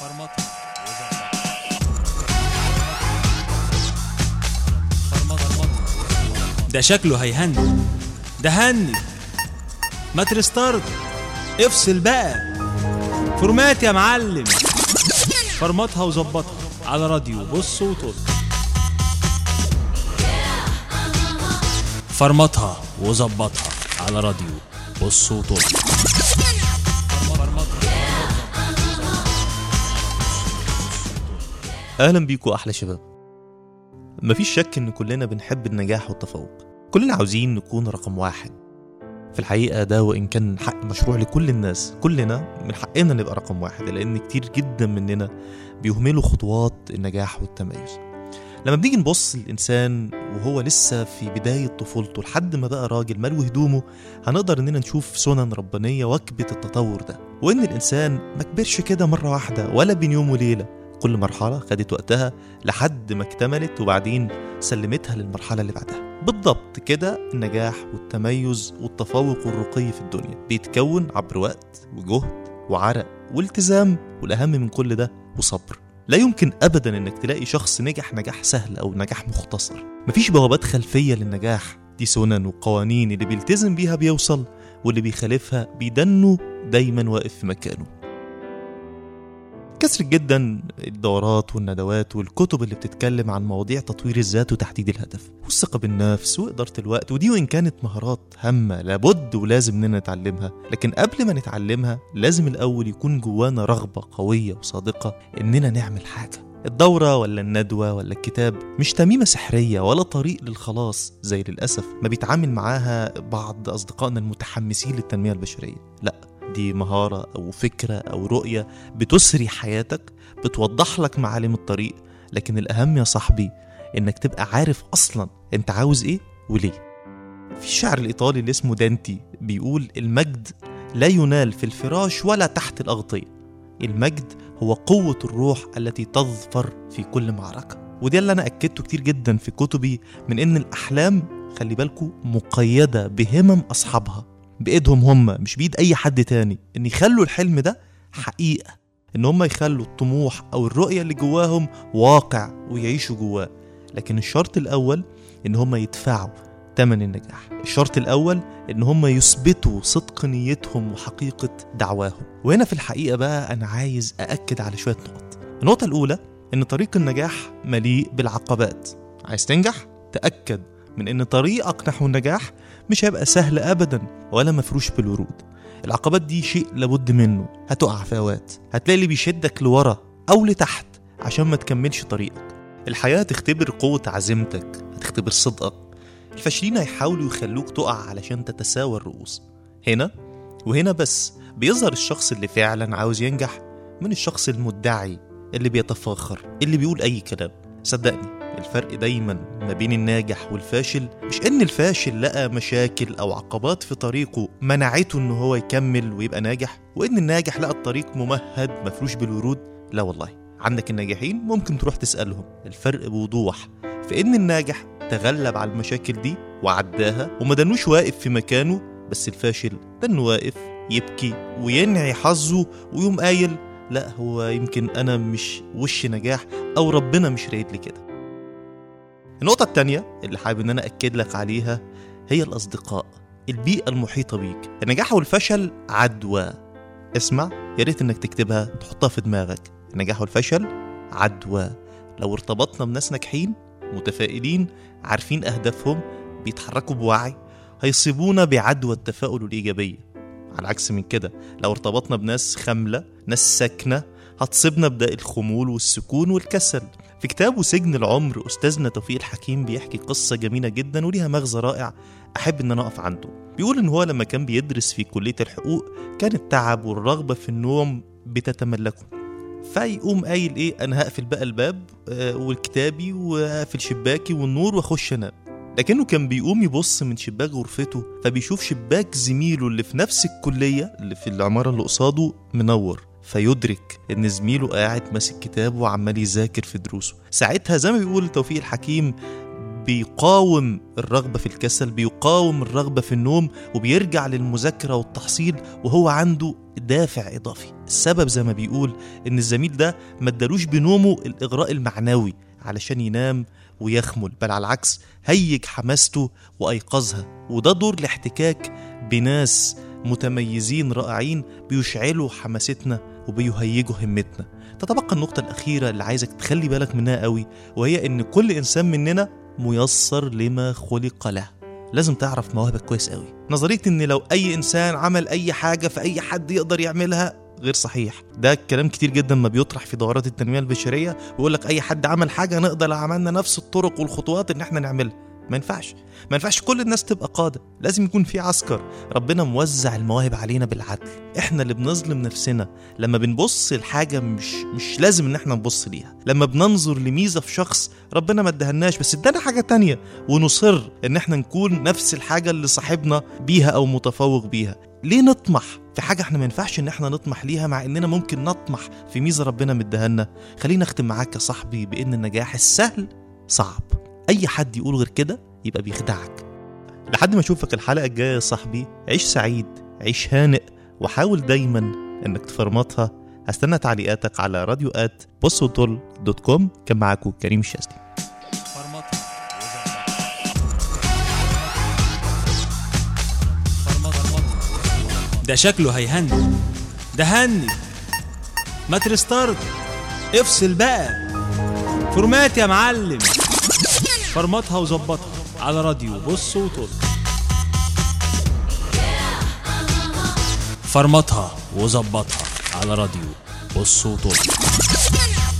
ده شكله هيهني ده هني ما ترستارت افصل بقى فورمات يا معلم فرمطها وظبطها على راديو بص وطل فرمطها وظبطها على راديو بص وطل اهلا بيكم احلى شباب مفيش شك ان كلنا بنحب النجاح والتفوق كلنا عاوزين نكون رقم واحد في الحقيقة ده وإن كان حق مشروع لكل الناس كلنا من حقنا نبقى رقم واحد لأن كتير جدا مننا بيهملوا خطوات النجاح والتميز لما بنيجي نبص للإنسان وهو لسه في بداية طفولته لحد ما بقى راجل ملو هدومه هنقدر إننا نشوف سنن ربانية وكبة التطور ده وإن الإنسان ما كبرش كده مرة واحدة ولا بين يوم وليلة كل مرحلة خدت وقتها لحد ما اكتملت وبعدين سلمتها للمرحلة اللي بعدها بالضبط كده النجاح والتميز والتفوق والرقي في الدنيا بيتكون عبر وقت وجهد وعرق والتزام والأهم من كل ده وصبر لا يمكن أبدا إنك تلاقي شخص نجح نجاح سهل أو نجاح مختصر مفيش بوابات خلفية للنجاح دي سنن وقوانين اللي بيلتزم بيها بيوصل واللي بيخالفها بيدنه دايما واقف في مكانه كثر جدا الدورات والندوات والكتب اللي بتتكلم عن مواضيع تطوير الذات وتحديد الهدف والثقة بالنفس وإدارة الوقت ودي وإن كانت مهارات هامة لابد ولازم إننا نتعلمها لكن قبل ما نتعلمها لازم الأول يكون جوانا رغبة قوية وصادقة إننا نعمل حاجة الدورة ولا الندوة ولا الكتاب مش تميمة سحرية ولا طريق للخلاص زي للأسف ما بيتعامل معاها بعض أصدقائنا المتحمسين للتنمية البشرية لأ دي مهارة أو فكرة أو رؤية بتسري حياتك بتوضح لك معالم الطريق لكن الأهم يا صاحبي إنك تبقى عارف أصلا أنت عاوز إيه وليه في الشعر الإيطالي اللي اسمه دانتي بيقول المجد لا ينال في الفراش ولا تحت الأغطية المجد هو قوة الروح التي تظفر في كل معركة وده اللي أنا أكدته كتير جدا في كتبي من إن الأحلام خلي بالكم مقيدة بهمم أصحابها بإيدهم هم مش بإيد أي حد تاني إن يخلوا الحلم ده حقيقة إن هم يخلوا الطموح أو الرؤية اللي جواهم واقع ويعيشوا جواه لكن الشرط الأول إن هم يدفعوا تمن النجاح الشرط الأول إن هم يثبتوا صدق نيتهم وحقيقة دعواهم وهنا في الحقيقة بقى أنا عايز أأكد على شوية نقط النقطة الأولى إن طريق النجاح مليء بالعقبات عايز تنجح؟ تأكد من إن طريقك نحو النجاح مش هيبقى سهل أبدا ولا مفروش بالورود العقبات دي شيء لابد منه هتقع في أوقات هتلاقي اللي بيشدك لورا أو لتحت عشان ما تكملش طريقك الحياة هتختبر قوة عزيمتك هتختبر صدقك الفاشلين هيحاولوا يخلوك تقع علشان تتساوى الرؤوس هنا وهنا بس بيظهر الشخص اللي فعلا عاوز ينجح من الشخص المدعي اللي بيتفاخر اللي بيقول أي كلام صدقني الفرق دايما ما بين الناجح والفاشل مش ان الفاشل لقى مشاكل او عقبات في طريقه منعته ان هو يكمل ويبقى ناجح وان الناجح لقى الطريق ممهد مفروش بالورود لا والله عندك الناجحين ممكن تروح تسألهم الفرق بوضوح في ان الناجح تغلب على المشاكل دي وعداها وما دنوش واقف في مكانه بس الفاشل دنه واقف يبكي وينعي حظه ويقوم قايل لا هو يمكن انا مش وش نجاح او ربنا مش رايد لي كده النقطة التانية اللي حابب ان انا اكد لك عليها هي الاصدقاء البيئة المحيطة بيك النجاح والفشل عدوى اسمع يا ريت انك تكتبها تحطها في دماغك النجاح والفشل عدوى لو ارتبطنا بناس ناجحين متفائلين عارفين اهدافهم بيتحركوا بوعي هيصيبونا بعدوى التفاؤل والايجابيه على عكس من كده لو ارتبطنا بناس خامله ناس ساكنه هتصيبنا بداء الخمول والسكون والكسل في كتابه سجن العمر استاذنا توفيق الحكيم بيحكي قصه جميله جدا وليها مغزى رائع احب ان انا اقف عنده بيقول ان هو لما كان بيدرس في كليه الحقوق كان التعب والرغبه في النوم بتتملكه فيقوم قايل ايه انا هقفل بقى الباب آه، والكتابي واقفل شباكي والنور واخش انام لكنه كان بيقوم يبص من شباك غرفته فبيشوف شباك زميله اللي في نفس الكلية اللي في العمارة اللي قصاده منور فيدرك ان زميله قاعد ماسك كتاب وعمال يذاكر في دروسه ساعتها زي ما بيقول توفيق الحكيم بيقاوم الرغبة في الكسل بيقاوم الرغبة في النوم وبيرجع للمذاكرة والتحصيل وهو عنده دافع إضافي السبب زي ما بيقول إن الزميل ده ما ادالوش بنومه الإغراء المعنوي علشان ينام ويخمل بل على العكس هيج حماسته وأيقظها وده دور الاحتكاك بناس متميزين رائعين بيشعلوا حماستنا وبيهيجوا همتنا تتبقى النقطة الأخيرة اللي عايزك تخلي بالك منها قوي وهي إن كل إنسان مننا ميسر لما خلق له لازم تعرف مواهبك كويس قوي نظرية إن لو أي إنسان عمل أي حاجة فأي حد يقدر يعملها غير صحيح ده كلام كتير جدا ما بيطرح في دورات التنمية البشرية ويقول لك أي حد عمل حاجة نقدر لو عملنا نفس الطرق والخطوات إن إحنا نعملها ما ينفعش ما ينفعش كل الناس تبقى قادة لازم يكون في عسكر ربنا موزع المواهب علينا بالعدل احنا اللي بنظلم نفسنا لما بنبص لحاجة مش مش لازم ان احنا نبص ليها لما بننظر لميزة في شخص ربنا ما ادهناش بس ادانا حاجة تانية ونصر ان احنا نكون نفس الحاجة اللي صاحبنا بيها او متفوق بيها ليه نطمح في حاجة احنا ما ينفعش ان احنا نطمح ليها مع اننا ممكن نطمح في ميزة ربنا مدهنا خلينا اختم معاك يا صاحبي بان النجاح السهل صعب اي حد يقول غير كده يبقى بيخدعك لحد ما اشوفك الحلقه الجايه يا صاحبي عيش سعيد عيش هانئ وحاول دايما انك تفرمطها هستنى تعليقاتك على راديو ات بوسوتول دوت كوم كان معاكم كريم الشاذلي فرمطها فرمطها ده شكله هيهني ده هني ما ترستارت افصل بقى فورمات يا معلم فرمطها وظبطها على راديو بص وطل فرمطها وظبطها على راديو بص وطل